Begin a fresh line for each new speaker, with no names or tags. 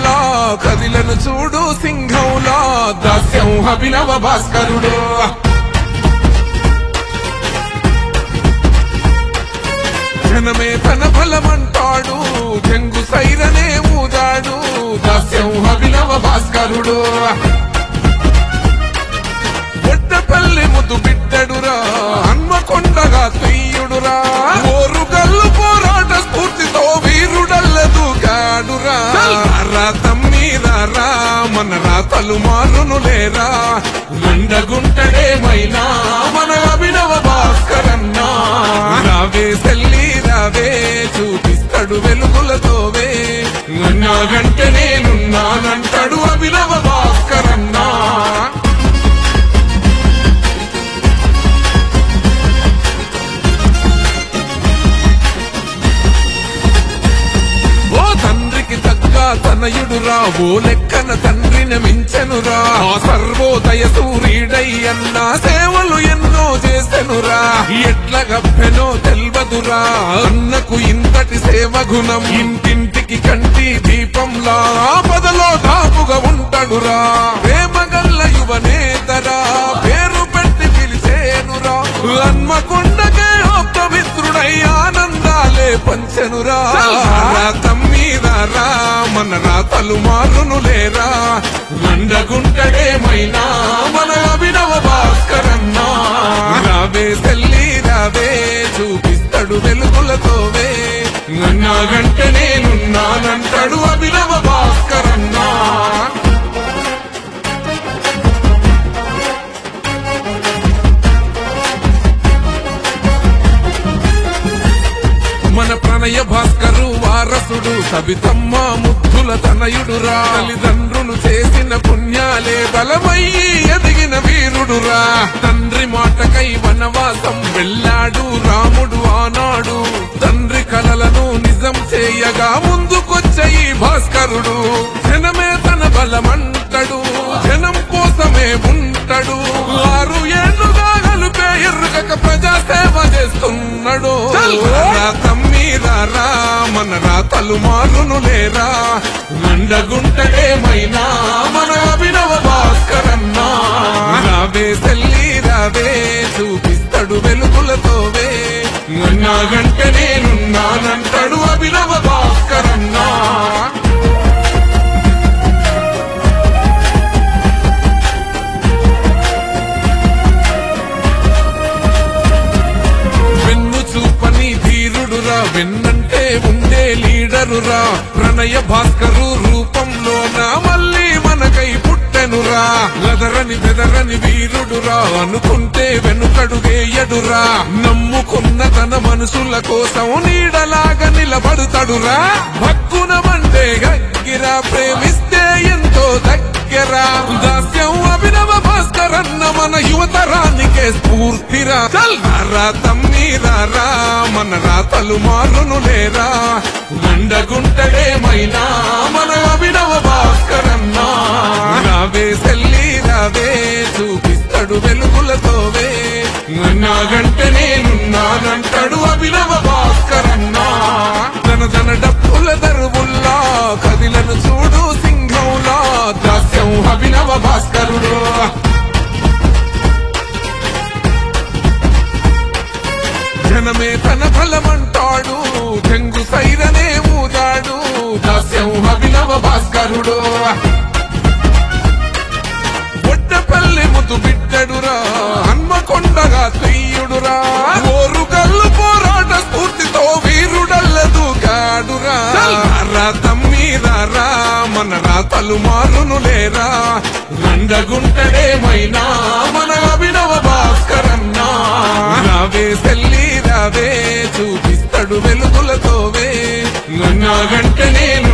సింహంలా కదిలను చూడు సింహంలా దాస్యం అభినవ భాస్కరుడు జనమే తన బలమంటాడు జంగు సైరనే ఊదాడు దాస్యం అభినవ భాస్కరుడు బొడ్డపల్లి ముద్దు బిడ్డడురా హన్మకొండగా తీయుడురా ఓరుగల్లు పోరాట స్ఫూర్తితో వీరుడల్లదు గాడురా రా తమ్మీరా మన రాతలు మారును లేరా మండగుంటడేమైనా మన అభినవ భాస్కరన్నా రావే సెల్లి రావే చూపిస్తాడు వెలుగులతోవే నాగంటే నేనున్నానంటాడు అభినవ భాస్కరన్నా ఓ తండ్రికి తగ్గ తనయుడురా ఓ లెక్కన తండ్రిని మించెనురా ఆ సర్వోదయ సూర్యుడై అన్న సేవలు ఎన్నో చేసెనురా ఎట్ల గప్పెనో తెల్వదురా అన్నకు ఇంతటి సేవ గుణం ఇంటింటికి కంటి దీపంలా ఆపదలో దాపుగా ఉంటాడురా ప్రేమగల్ల యువనేతరా పేరు పెట్టి పిలిచేనురా హన్మకొండకే ఆప్తమిత్రుడై ఆనందాలే పంచెనురా రా తమ్మీరా మన రాతలు మారును లేరా మండగుంటడేమైనా మన అభినవ భాస్కరన్నా రావే సెల్లి రావే చూపిస్తాడు వెలుగులతోవే నాగంటే నేనున్నానంటాడు అభినవ భాస్కరన్నా మన ప్రణయ భాస్కరు వారసుడు సవితమ్మ ముద్దుల తనయుడురా తల్లిదండ్రులు చేసిన పుణ్యాలే బలమయ్యి ఎదిగిన వీరుడురా తండ్రి మాటకై వనవాసం వెళ్ళాడు రాముడు ఆనాడు తండ్రి కలలను నిజం చేయగా ముందుకొచ్చే ఈ భాస్కరుడు జనమే తన బలమంటడు జనం కోసమే ఉంటాడు ఆరు ఏళ్లుగా గలుపే ఎరుగక ప్రజా సేవ చేస్తున్నాడు రా తమ్మీరా రా మన రాతలు మారును లేరా మండగుంటడేమైనా మన అభినవ భాస్కరన్నా రావే సెల్లి రావే చూపిస్తాడు వెలుగులతోవే నాగంటే నేనున్నానంటాడు అభినవ భాస్కరన్నా వెన్ను చూపని ధీరుడురా వెన్నంటే ఉండే లీడరురా ప్రణయ భాస్కరు రూపంలో నా మళ్ళీ మనకై పుట్టెనురా గదరని బెదరని వీరుడురా అనుకుంటే వెనుకడుగేయడురా నమ్ముకున్న తన మనసుల కోసం నీడలాగా నిలబడుతాడురా భక్కున మండే గగ్గిరా ప్రేమిస్తే ఎంతో దగ్గర దాస్యం అభినవ భాస్కరన్న మన యువతరానికే స్ఫూర్తిరా చల్ రా తమ్మీరా రా మన రాతలు మారును లేరా మండగుంటడేమైనా మన అభినవ భాస్కరన్నా రావే సెల్లి రావే చూపిస్తాడు వెలుగులతోవే నాగంటే నేనున్నానంటాడు అభినవ భాస్కరన్నా తన తన డప్పుల దరువుల్లా కదిలను చూడు సింహంలా దాస్యం అభినవ భాస్కరుడు జనమే తన బలమంటాడు జంగు సైరనే ఊదాడు దాస్యం అభినవ భాస్కరుడు బొడ్డపల్లి ముద్దు బిడ్డడురా హన్మకొండగా తీయుడురా ఓరుగల్లు పోరాట స్ఫూర్తితో వీరుడల్లదు గాడురా రా తమ్మీరా మన రాతలు మారును లేరా మండగుంటడేమైనా మన అభినవ భాస్కరన్నా రావే సెల్లి రావే చూపిస్తాడు వెలుగులతోవే నాగంటే నేను